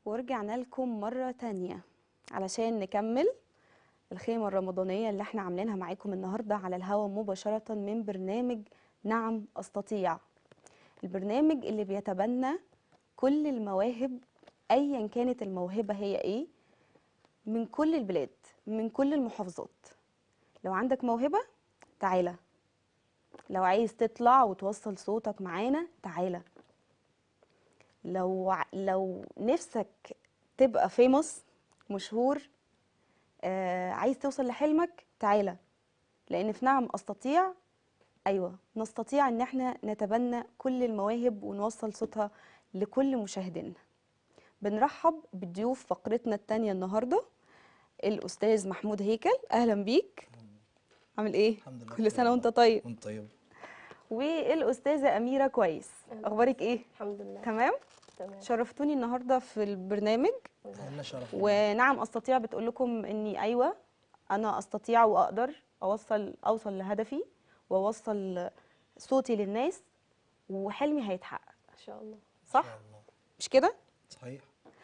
ورجعنا لكم مرة تانية علشان نكمل الخيمة الرمضانية اللي احنا عاملينها معاكم النهاردة على الهوا مباشرة من برنامج نعم أستطيع البرنامج اللي بيتبنى كل المواهب أيا كانت الموهبة هي ايه من كل البلاد من كل المحافظات لو عندك موهبة تعالى لو عايز تطلع وتوصل صوتك معانا تعالى لو ع- لو نفسك تبقى فيموس مشهور آه عايز توصل لحلمك تعالى لان في نعم استطيع ايوه نستطيع ان احنا نتبنى كل المواهب ونوصل صوتها لكل مشاهدينا بنرحب بضيوف فقرتنا التانية النهارده الاستاذ محمود هيكل اهلا بيك عامل ايه الحمد لله كل بخير سنه وانت والله. طيب وانت طيب والاستاذه اميره كويس أهلا. اخبارك ايه الحمد لله تمام تمام شرفتوني النهارده في البرنامج لنا شرف ونعم استطيع بتقول لكم اني ايوه انا استطيع واقدر اوصل اوصل لهدفي واوصل صوتي للناس وحلمي هيتحقق ان شاء الله صح إن شاء الله. مش كده صحيح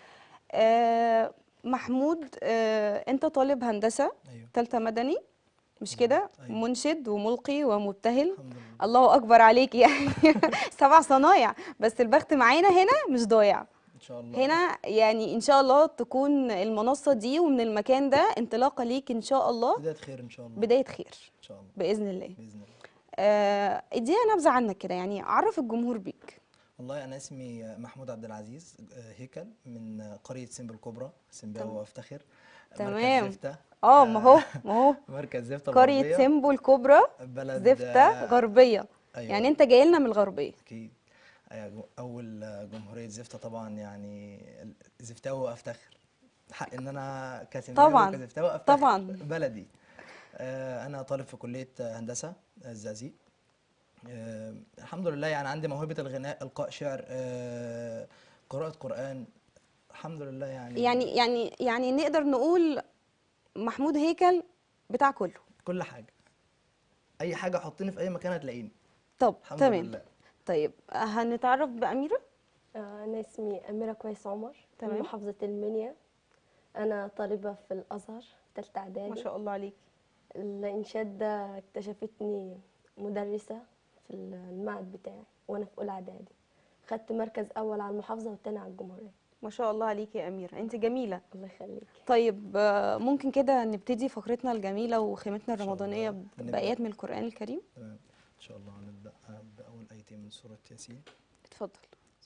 آه محمود آه انت طالب هندسه ايوه ثالثه مدني مش كده أيوة. منشد وملقي ومبتهل الحمد لله الله اكبر عليك يعني سبع صنايع بس البخت معانا هنا مش ضايع ان شاء الله هنا يعني ان شاء الله تكون المنصه دي ومن المكان ده انطلاقه ليك ان شاء الله بدايه خير ان شاء الله بدايه خير ان شاء الله باذن الله باذن الله آه، ادينا نبذه عنك كده يعني عرف الجمهور بيك والله انا اسمي محمود عبد العزيز آه، هيكل من قريه سمب الكبرى سمباوي تمام. وافتخر تمام. مركز زفته اه ما هو ما هو مركز زفته قريه الغربية، سيمبو الكبرى بلد زفته آه، غربيه أيوة. يعني انت جاي لنا من الغربيه اكيد أيوة، جو- اول آه، جمهوريه زفته طبعا يعني ال- زفتاوي وافتخر حق ان انا كسمباوي طبعاً، وكزفتاوي افتخر طبعاً. بلدي آه، انا طالب في كليه آه، هندسه آه، الزقازيق آه، الحمد لله يعني عندي موهبه الغناء القاء شعر آه، قراءه قران الحمد لله يعني يعني يعني يعني نقدر نقول محمود هيكل بتاع كله كل حاجه اي حاجه حطيني في اي مكان هتلاقيني طب الحمد تمام لله طيب هنتعرف بأميرة آه، انا اسمي اميره كويس عمر تمام. من محافظه المنيا انا طالبه في الازهر ثالثه اعدادي ما شاء الله عليك الانشاد ده اكتشفتني مدرسه في المعهد بتاعي وانا في اولى اعدادي خدت مركز اول على المحافظه والتاني على الجمهوريه ما شاء الله عليك يا أميرة انت جميلة الله يخليك طيب آه، ممكن كده نبتدي فقرتنا الجميلة وخيمتنا إن شاء الرمضانية الله. نبدأ. بآيات من القرآن الكريم تمام ان شاء الله هنبدا باول ايتين من سوره ياسين اتفضل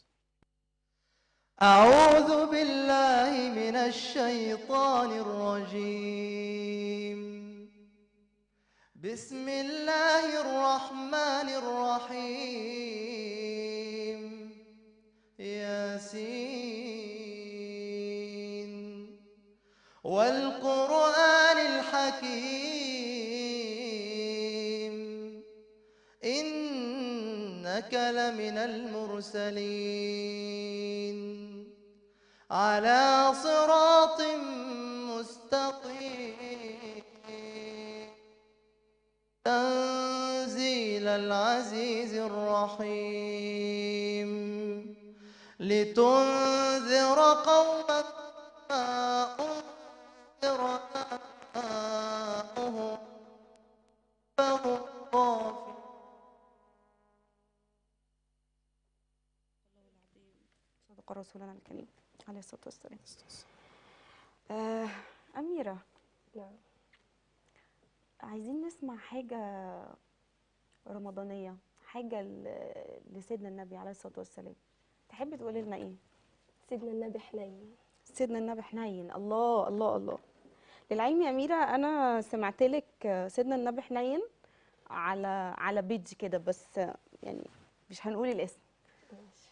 أعوذ بالله من الشيطان الرجيم بسم الله الرحمن الرحيم ياسين والقرآن الحكيم إنك لمن المرسلين على صراط مستقيم تنزيل العزيز الرحيم لتنذر قوما ما أنذر آباؤهم فهم غافلون صدق رسولنا الكريم عليه الصلاة والسلام آه أميرة نعم عايزين نسمع حاجة رمضانية حاجة ل- لسيدنا النبي عليه الصلاة والسلام تحب تقولي لنا ايه سيدنا النبي حنين سيدنا النبي حنين الله الله الله للعلم يا أميرة أنا سمعت لك سيدنا النبي حنين على على بيج كده بس يعني مش هنقول الاسم ماشي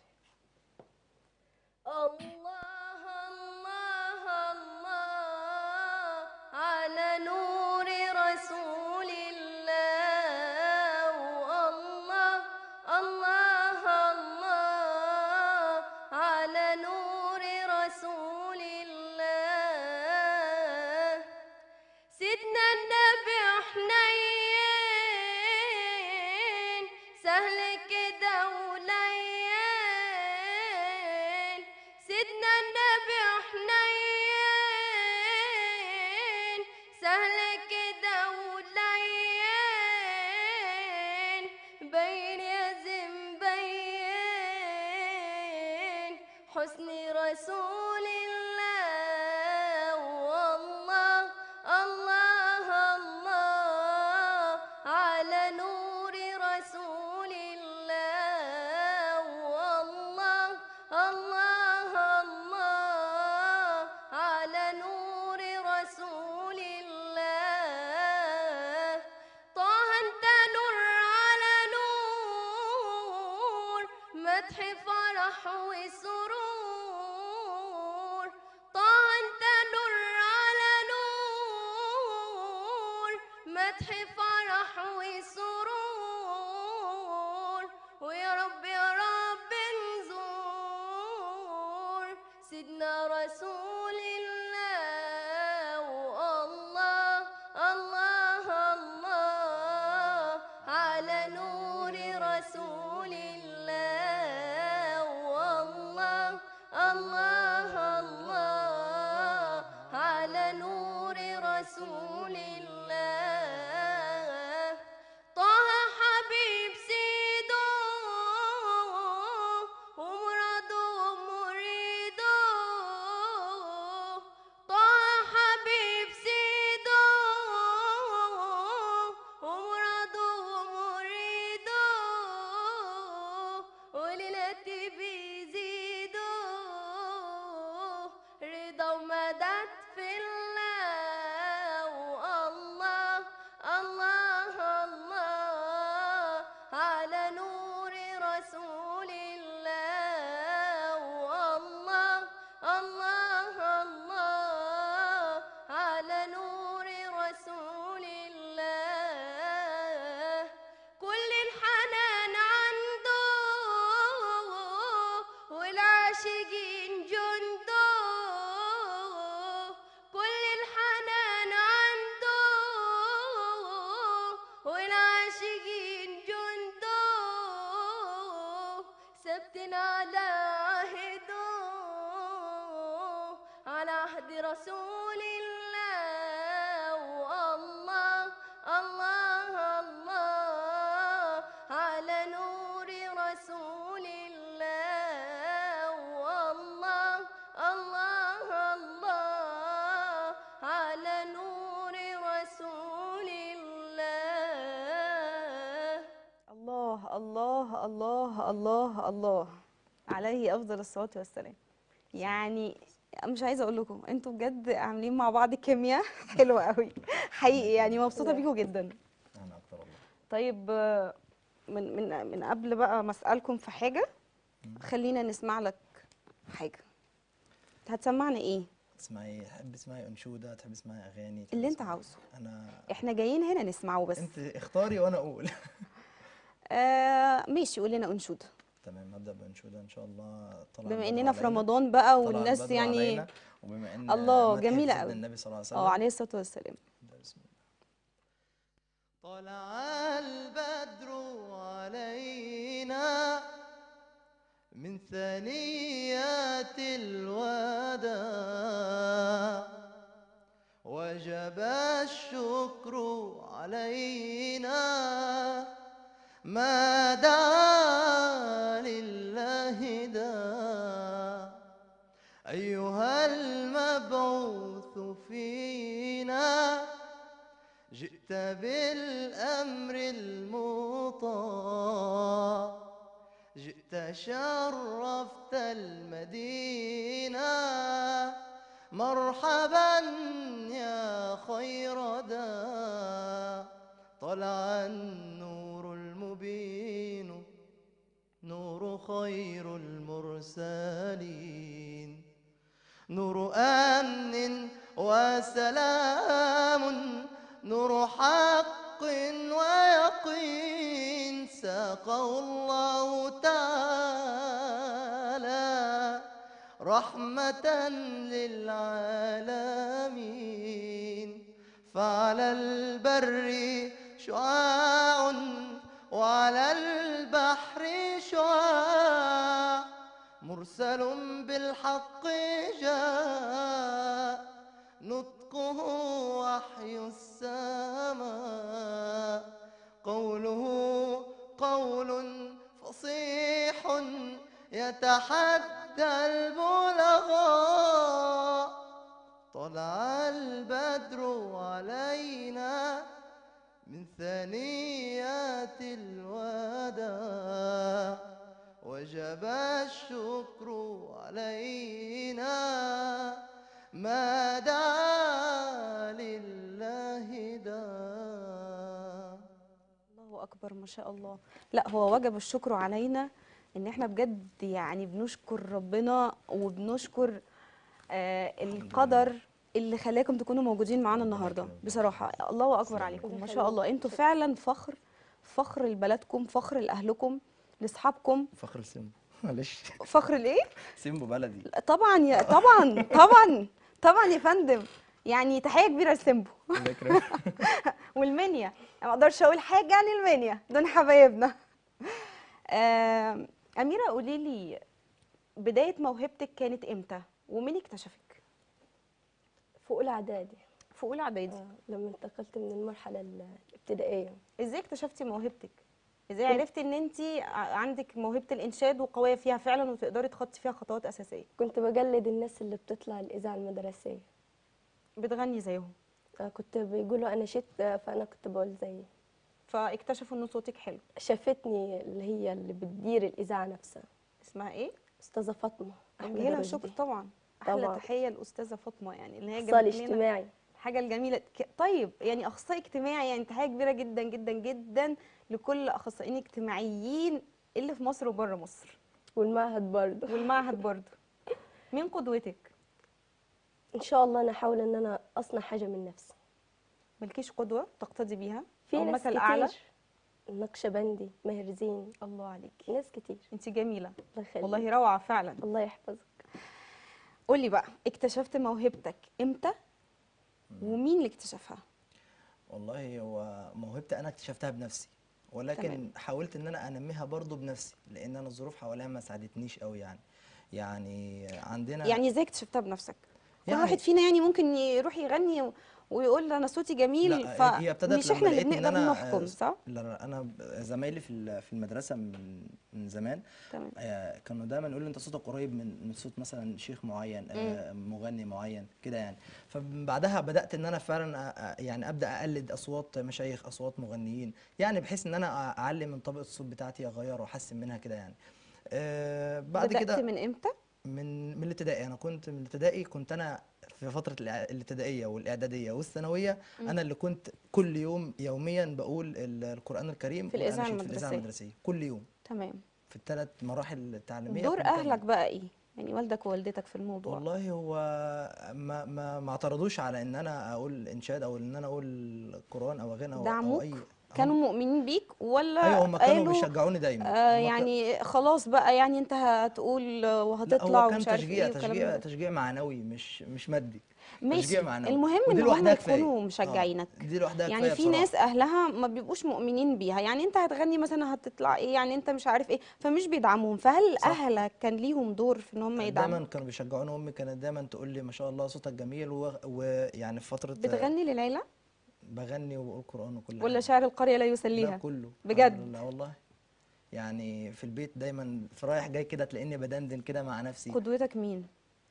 الله الله الله على نور رسول الله الله الله الله على نور رسول الله سيدنا النبي حنين سهل كده ولين سيدنا النبي حنين سهل كده ولين بين يا زنبين حسن رسول الله والله الله الله على نور رسول الله والله الله الله على نور رسول الله طه انت نور على نور مدح فرح وسرور طه انت نور على نور مدح فرح وسرور ويا رب يا رب نزور سيدنا رسول الله والله الله الله على نور رسول الله والله الله الله على نور رسول الله طه حبيب سيدو ومراده ومريده طه حبيب سيدو ومراده ومريده وليلتي بيزيدوا رضا ومدد في الله والله الله الله على نور رسول الله والله الله الله على نور رسول الله كل الحنان عنده والعاشقين جنده كل الحنان عنده والعاشقين جنده ثبت على عهده على عهد رسول الله والله الله الله على نور رسول الله والله الله الله على نور رسول الله الله الله الله الله الله عليه افضل الصلاه والسلام يعني مش عايزه اقول لكم انتوا بجد عاملين مع بعض كيمياء حلوه قوي حقيقي يعني مبسوطه بيكم جدا انا اكتر والله طيب آه، من من من قبل بقى ما اسالكم في حاجه خلينا نسمع لك حاجه هتسمعنا ايه تسمعي تحب تسمعي انشوده تحب تسمعي اغاني تحب اللي انت تسمعي- عاوزه انا احنا جايين هنا نسمعه بس انت اختاري وانا اقول آه ماشي قول لنا انشوده تمام هبدا بانشوده ان شاء الله طلع بما البدر اننا في علينا. رمضان بقى طلع والناس البدر يعني علينا، وبما ان الله، مدح جميلة سيدنا أوي. النبي صلى الله عليه وسلم اه عليه الصلاه والسلام بسم الله طلع البدر علينا من ثنيات الوداع وجب الشكر علينا ما دعا لله داع أيها المبعوث فينا جئت بالأمر المطاع جئت شرفت المدينة مرحبا يا خير داع طلع النور المبين نور خير المرسلين نور أمن وسلام نور حق ويقين ساقه الله تعالى رحمة للعالمين فعلى البر شعاع وعلى البحر شعاع مرسل بالحق جاء نطقه وحي السماء قوله قول فصيح يتحدى البلغاء طلع البدر علينا من ثنيات الوداع وجب الشكر علينا ما دعا لله داع الله اكبر ما شاء الله لا هو وجب الشكر علينا ان احنا بجد يعني بنشكر ربنا وبنشكر آه القدر اللي خلاكم تكونوا موجودين معانا النهارده بصراحه الله اكبر عليكم ما شاء الله انتوا فعلا فخر فخر لبلدكم فخر لاهلكم لاصحابكم فخر سيمبو معلش فخر لايه سيمبو بلدي طبعا يا طبعا طبعا طبعا يا فندم يعني تحيه كبيره لسيمبو الله يكرمك والمنيا ما اقدرش اقول حاجه عن المنيا دول حبايبنا آم، اميره قولي لي بدايه موهبتك كانت امتى ومين اكتشفك في اولى اعدادي في اولى اعدادي آه، لما انتقلت من المرحله الابتدائيه ازاي اكتشفتي موهبتك ازاي عرفتي ان انت عندك موهبه الانشاد وقويه فيها فعلا وتقدري تخطي فيها خطوات اساسيه كنت بجلد الناس اللي بتطلع الاذاعه المدرسيه بتغني زيهم آه، كنت بيقولوا انا شت آه، فانا كنت بقول زي فاكتشفوا ان صوتك حلو شافتني اللي هي اللي بتدير الاذاعه نفسها اسمها ايه استاذه فاطمه أحمد احكي لها رشدي. شكر طبعا احلى طبعاً. تحيه الاستاذه فاطمه يعني اللي هي اخصائي جابت لنا اجتماعي الحاجه الجميله ك- طيب يعني اخصائي اجتماعي يعني تحيه كبيره جدا جدا جدا لكل اخصائيين اجتماعيين اللي في مصر وبره مصر والمعهد برضه والمعهد برضه مين قدوتك ان شاء الله انا احاول ان انا اصنع حاجه من نفسي مالكيش قدوه تقتدي بيها في او ناس مثل كتير اعلى النقشبندي ماهر زين الله عليكي ناس كتير انت جميله الله يخليك والله روعه فعلا الله يحفظك قولي بقى اكتشفت موهبتك امتى ومين اللي اكتشفها والله هو موهبتي انا اكتشفتها بنفسي ولكن تمام. حاولت ان انا انميها برضو بنفسي لان انا الظروف حواليا ما ساعدتنيش قوي يعني يعني عندنا يعني ازاي اكتشفتها بنفسك كل يعني- واحد فينا يعني ممكن يروح يغني و- ويقول انا صوتي جميل لا هي ابتدت فمش لما احنا اللي لقيت ان بنقدر انا نحكم آه، صح لا لا انا ب- زمايلي في ال- في المدرسه من من زمان تمام آه، كانوا دايما يقولوا لي انت صوتك قريب من من صوت مثلا شيخ معين آه، مغني معين كده يعني فبعدها بدات ان انا فعلا أ- أ- يعني ابدا اقلد اصوات مشايخ اصوات مغنيين يعني بحيث ان انا أ- اعلي من طبقه الصوت بتاعتي اغير واحسن منها كده يعني آه، بعد بدأت كده من امتى من من الابتدائي انا كنت من الابتدائي كنت انا في فتره الإع- الابتدائيه والاعداديه والثانويه انا اللي كنت كل يوم يوميا بقول ال- القران الكريم في الإذاعة والأناشيد في الاذاعه المدرسية. المدرسيه كل يوم تمام في الثلاث مراحل التعليميه دور كنت أنا- اهلك بقى ايه يعني والدك ووالدتك في الموضوع والله هو ما ما ما اعترضوش على ان انا اقول انشاد او ان انا اقول قران او اغاني او, أو دعموك اي كانوا هم مؤمنين بيك ولا ايوه هم كانوا قالوا بيشجعوني دايما آه هم كا- يعني خلاص بقى يعني انت هتقول لا وهتطلع هو كان ومش عارف تشجيع ايه والكلام تشجيع ده تشجيع معنوي مش مش مادي ماشي تشجيع معنوي المهم ودي ان هم لوحدها كفاية. يكونوا آه، مشجعينك دي لوحدها يعني كفايه في بصراحه ناس اهلها ما بيبقوش مؤمنين بيها يعني انت هتغني مثلا هتطلع ايه يعني انت مش عارف ايه فمش بيدعموهم فهل صح. اهلك كان ليهم دور في ان هم يدعموا دايما كانوا بيشجعوني امي كانت دايما تقول لي ما شاء الله صوتك جميل و- ويعني في فتره بتغني للعيله بغني وبقول قران وكل ولا حاجه شعر القريه لا لا يسليها كله بجد؟ لا والله يعني في البيت دايما في رايح جاي كده تلاقيني بدندن كده مع نفسي قدوتك مين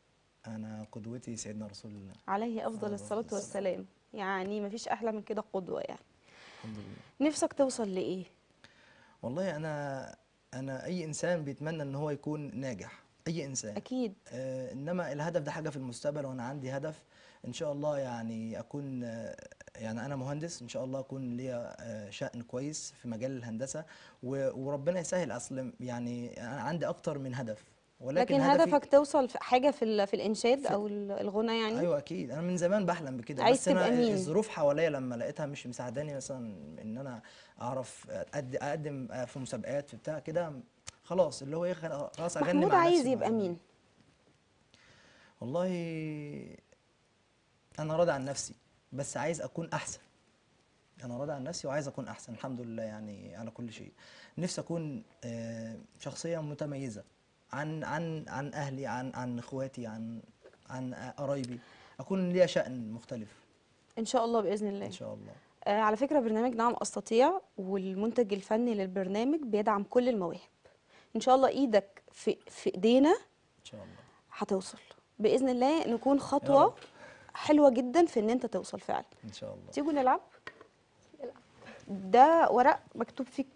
انا قدوتي سيدنا رسول الله عليه افضل الصلاه والسلام يعني مفيش احلى من كده قدوه يعني الحمد لله نفسك توصل لايه والله انا انا اي انسان بيتمنى ان هو يكون ناجح اي انسان اكيد آه انما الهدف ده حاجه في المستقبل وانا عندي هدف ان شاء الله يعني اكون آه يعني انا مهندس ان شاء الله اكون ليا آه شأن كويس في مجال الهندسه و- وربنا يسهل اصل يعني انا عندي اكتر من هدف ولكن لكن هدفي هدفك توصل في حاجه في ال- في الانشاد في- او ال- الغنى يعني ايوه اكيد انا من زمان بحلم بكده عايز بس انا تبقى مين؟ الظروف حواليا لما لقيتها مش مساعداني مثلا ان انا اعرف أد- اقدم في مسابقات في بتاع كده خلاص اللي هو ايه خلاص اغني محمود مع عايز نفسي يبقى مع- مين والله انا راضي عن نفسي بس عايز اكون احسن انا راضي عن نفسي وعايز اكون احسن الحمد لله يعني على كل شيء نفسي اكون آه، شخصيه متميزه عن عن عن اهلي عن عن اخواتي عن عن قرايبي اكون ليا شأن مختلف ان شاء الله باذن الله ان شاء الله آه على فكره برنامج نعم استطيع والمنتج الفني للبرنامج بيدعم كل المواهب ان شاء الله ايدك في في ايدينا ان شاء الله هتوصل باذن الله نكون يا خطوه رب. حلوه جدا في ان انت توصل فعلا ان شاء الله تيجوا نلعب نلعب. ده ورق مكتوب فيه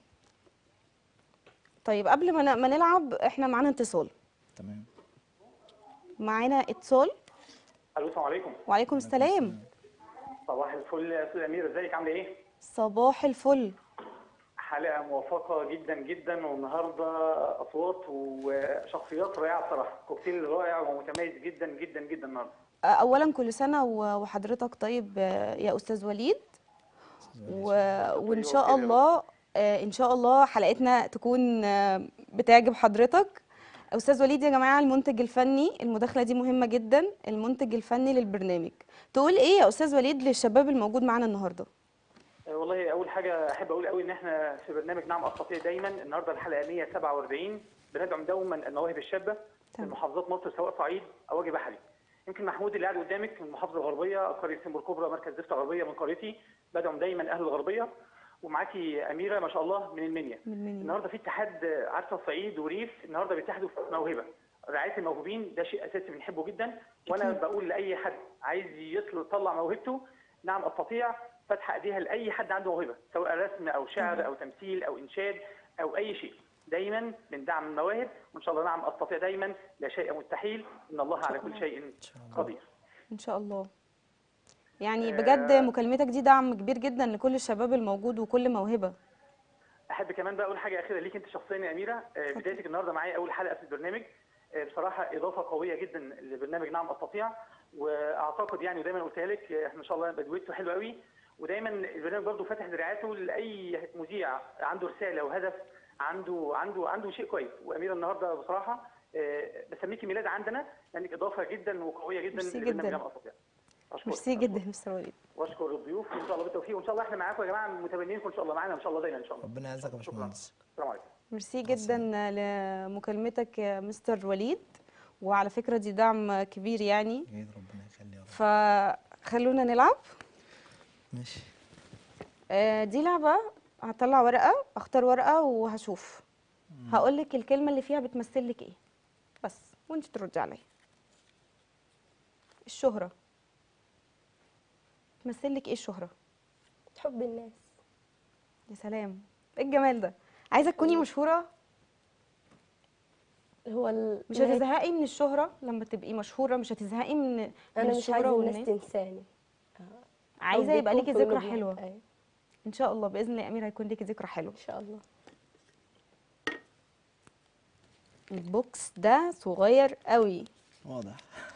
طيب قبل ما ن- ما نلعب احنا معانا اتصال تمام معانا اتصال الو السلام عليكم وعليكم السلام صباح الفل يا استاذ امير ازيك عامله ايه صباح الفل حلقه موفقه جدا جدا والنهارده اصوات وشخصيات رائعه بصراحه كوكتيل رائع ومتميز جدا جدا جدا النهارده آه، اولا كل سنه و- وحضرتك طيب آه، يا استاذ وليد و... وان شاء وكده. الله آه، ان شاء الله حلقتنا تكون آه، بتعجب حضرتك استاذ وليد يا جماعه المنتج الفني المداخله دي مهمه جدا المنتج الفني للبرنامج تقول ايه يا استاذ وليد للشباب الموجود معانا النهارده آه، والله اول حاجه احب اقول قوي ان احنا في برنامج نعم استطيع دايما النهارده الحلقه 147 بندعم دوما المواهب الشابه في تمام. محافظات مصر سواء صعيد او وجه بحري يمكن محمود اللي قاعد قدامك من المحافظه الغربيه قريه سمبر الكبرى مركز زفت الغربيه من قريتي بدعم دايما اهل الغربيه ومعاكي اميره ما شاء الله من المنيا من المنيا. النهارده في اتحاد آه، عارفه صعيد وريف النهارده بيتحدوا في موهبه رعايه الموهوبين ده شيء اساسي بنحبه جدا وانا أكيد. بقول لاي حد عايز يطل- يطلع موهبته نعم استطيع فتح ايديها لاي حد عنده موهبه سواء رسم او شعر او تمثيل او انشاد او اي شيء دايما بندعم المواهب وان شاء الله نعم استطيع دايما لا شيء مستحيل ان الله على كل شيء قدير ان شاء الله يعني بجد مكالمتك دي دعم كبير جدا لكل الشباب الموجود وكل موهبه احب كمان بقى اقول حاجه اخيره ليك انت شخصيا يا اميره آه، بدايتك النهارده معايا اول حلقه في البرنامج آه، بصراحه اضافه قويه جدا لبرنامج نعم استطيع واعتقد يعني ودايما قلتها لك آه، احنا ان شاء الله يبقى دويتو حلو قوي ودايما البرنامج برضه فاتح دراعاته لاي مذيع عنده رساله وهدف عنده عنده عنده شيء كويس واميره النهارده بصراحه آه، بسميكي ميلاد عندنا لانك اضافه جدا وقويه جدا ميرسي لبرنامج جدا. نعم استطيع أشكرك. ميرسي أشكرك. جدا مستر وليد واشكر الضيوف وان شاء الله بالتوفيق وان شاء الله احنا معاكم يا جماعه متبنيين ان شاء الله معانا ان شاء الله دايما ان شاء الله ربنا يعزك يا باشمهندس السلام عليكم ميرسي جدا لمكالمتك يا مستر وليد وعلى فكره دي دعم كبير يعني اكيد ربنا يخلي يا رب فخلونا نلعب ماشي آه، دي لعبة هطلع ورقة اختار ورقة وهشوف هقول لك الكلمة اللي فيها بتمثل لك ايه بس وانت تردي عليا الشهرة بتمثل لك ايه الشهرة حب الناس يا سلام ايه الجمال ده عايزة تكوني مشهورة هو ال... مش نهاية- هتزهقي من الشهرة لما تبقي مشهورة مش هتزهقي من من انا مش الشهرة عايزه الناس والناس تنساني عايزة أو يبقى بيكون ليكي في ذكرى قلوبنا. حلوة أيوة. ان شاء الله باذن الله يا امير هيكون ليكي ذكرى حلوة ان شاء الله البوكس ده صغير قوي واضح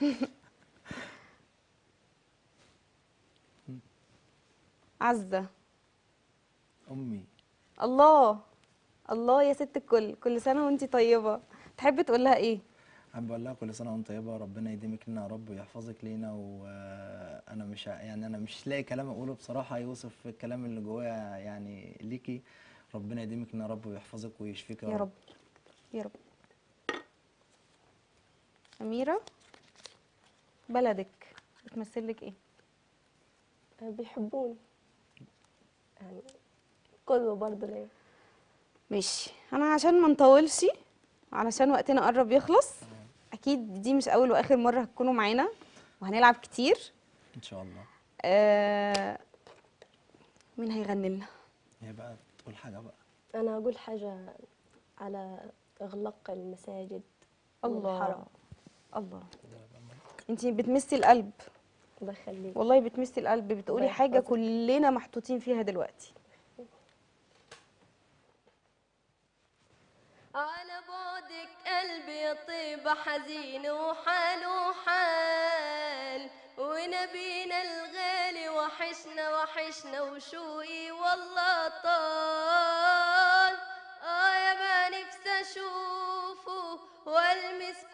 عزة امي الله الله يا ست الكل كل سنة وانتي طيبة تحبي تقول لها ايه حابب اقول لها كل سنه وانت طيبه ربنا يديمك لنا يا رب ويحفظك لينا وانا مش ع- يعني انا مش لاقي كلام اقوله بصراحه يوصف الكلام اللي جوايا يعني ليكي ربنا يديمك لنا يا رب ويحفظك ويشفيك يا, يا رب يا رب أميرة بلدك بتمثل لك ايه بيحبوني يعني كله برضه ليا ماشي انا عشان ما نطولش علشان وقتنا قرب يخلص اكيد دي مش اول واخر مرة هتكونوا معانا وهنلعب كتير ان شاء الله آه مين هيغني لنا هي بقى تقول حاجه بقى انا اقول حاجه على اغلاق المساجد الله والحرم الله انتي بتمسي القلب الله يخليك والله بتمسي القلب بتقولي الله حاجة يحفظك. كلنا محطوطين فيها دلوقتي على بعدك قلبي يطيب حزين وحال وحال ونبينا الغالي وحشنا وحشنا وشوقي والله طال اه يا ما نفسي اشوفه والمس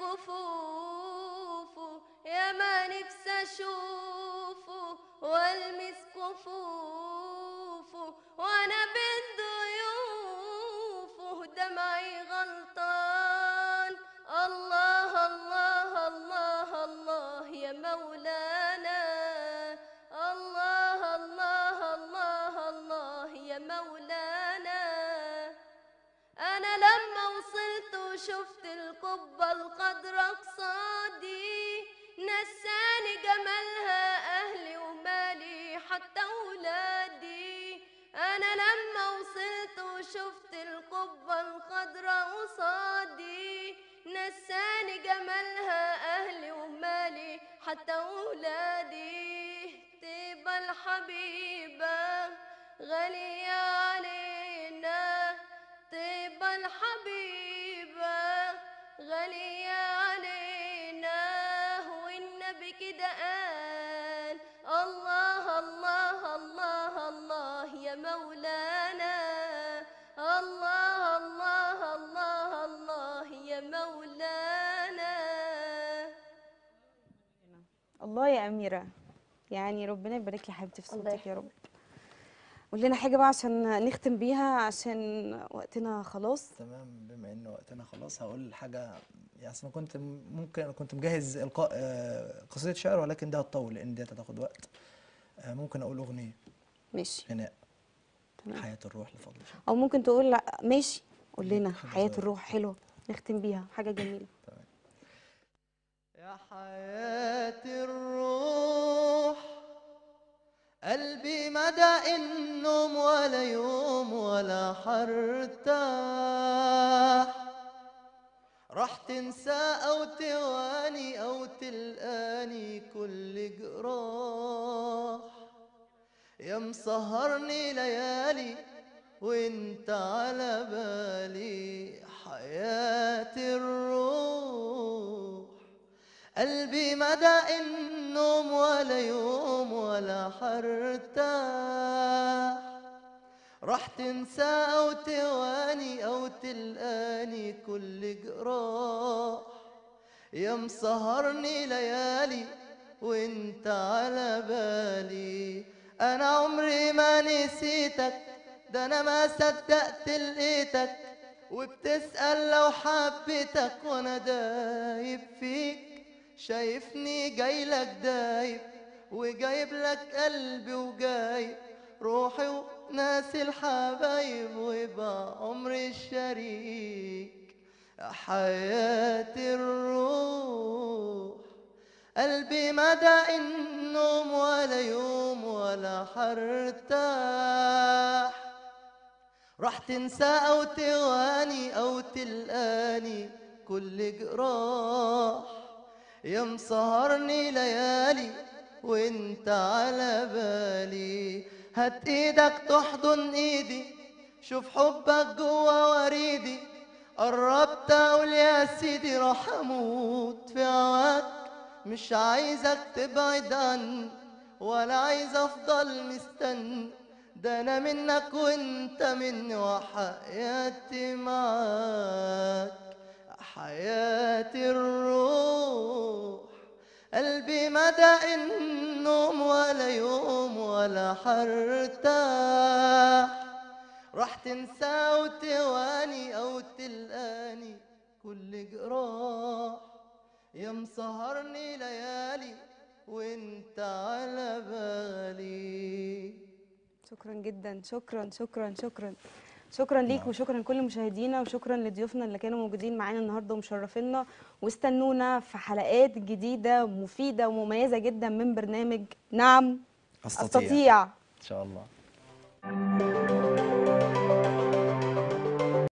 كفوفه يا ما نفسي اشوفه والمس كفوفه وانا بين ضيوفه دمعي غلطان مولانا الله الله الله الله يا مولانا أنا لما وصلت وشفت القبة الخضرا قصادي نساني جمالها أهلي ومالي حتى ولادي أنا لما وصلت وشفت القبة الخضرا قصادي نساني جمالها أهلي ومالي حتى ولادي تبقى الحبيبة غالية علينا تبقى الحبيبة غالية علينا والنبي كده قال الله الله الله الله يا مولانا الله الله الله الله يا مولانا الله يا أميرة يعني ربنا يبارك لي حبيبتي في الله صوتك يا رب قول لنا حاجة بقى عشان نختم بيها عشان وقتنا خلاص تمام بما ان وقتنا خلاص هقول حاجه يعني أصل أنا كنت م- ممكن كنت مجهز القاء آه، قصيده شعر ولكن ده هتطول لان دي هتاخد وقت آه، ممكن اقول اغنيه ماشي غناء تمام. حياه الروح لفضل الله أو ممكن تقول لا ماشي قول لنا حاجة حياة صغيرة. الروح حلوة نختم بيها حاجة جميلة يا حياة الروح قلبي مدى النوم ولا يوم ولا حرتاح راح تنسى او تواني او تلقاني كل جراح يا مسهرني ليالي وانت على بالي حياة الروح قلبي مدى النوم ولا يوم ولا حرتاح راح تنسى او تواني او تلقاني كل جراح يا مسهرني ليالي وانت على بالي انا عمري ما نسيتك ده انا ما صدقت لقيتك وبتسأل لو حبيتك وانا دايب فيك شايفني جاي لك دايب وجايب لك قلبي وجايب روحي وناس الحبايب ويبقى عمري الشريك حياة الروح قلبي مدى النوم ولا يوم ولا حرتاح راح تنسى او تواني او تلقاني كل جراح يا مسهرني ليالي وانت على بالي هات ايدك تحضن ايدي شوف حبك جوا وريدي قربت اقول يا سيدي راح اموت في هواك مش عايزك تبعد عني ولا عايز افضل مستني ده انا منك وانت مني وحياتي معاك حياة الروح قلبي مدى النوم ولا يوم ولا حرتاح راح تنسى وتواني او تلقاني كل جراح يا مسهرني ليالي وانت على بالي شكرا جدا شكرا شكرا شكرا شكرا ليك وشكرا لكل مشاهدينا وشكرا لضيوفنا اللي كانوا موجودين معانا النهارده ومشرفينا واستنونا في حلقات جديده مفيده ومميزه جدا من برنامج نعم استطيع استطيع ان شاء الله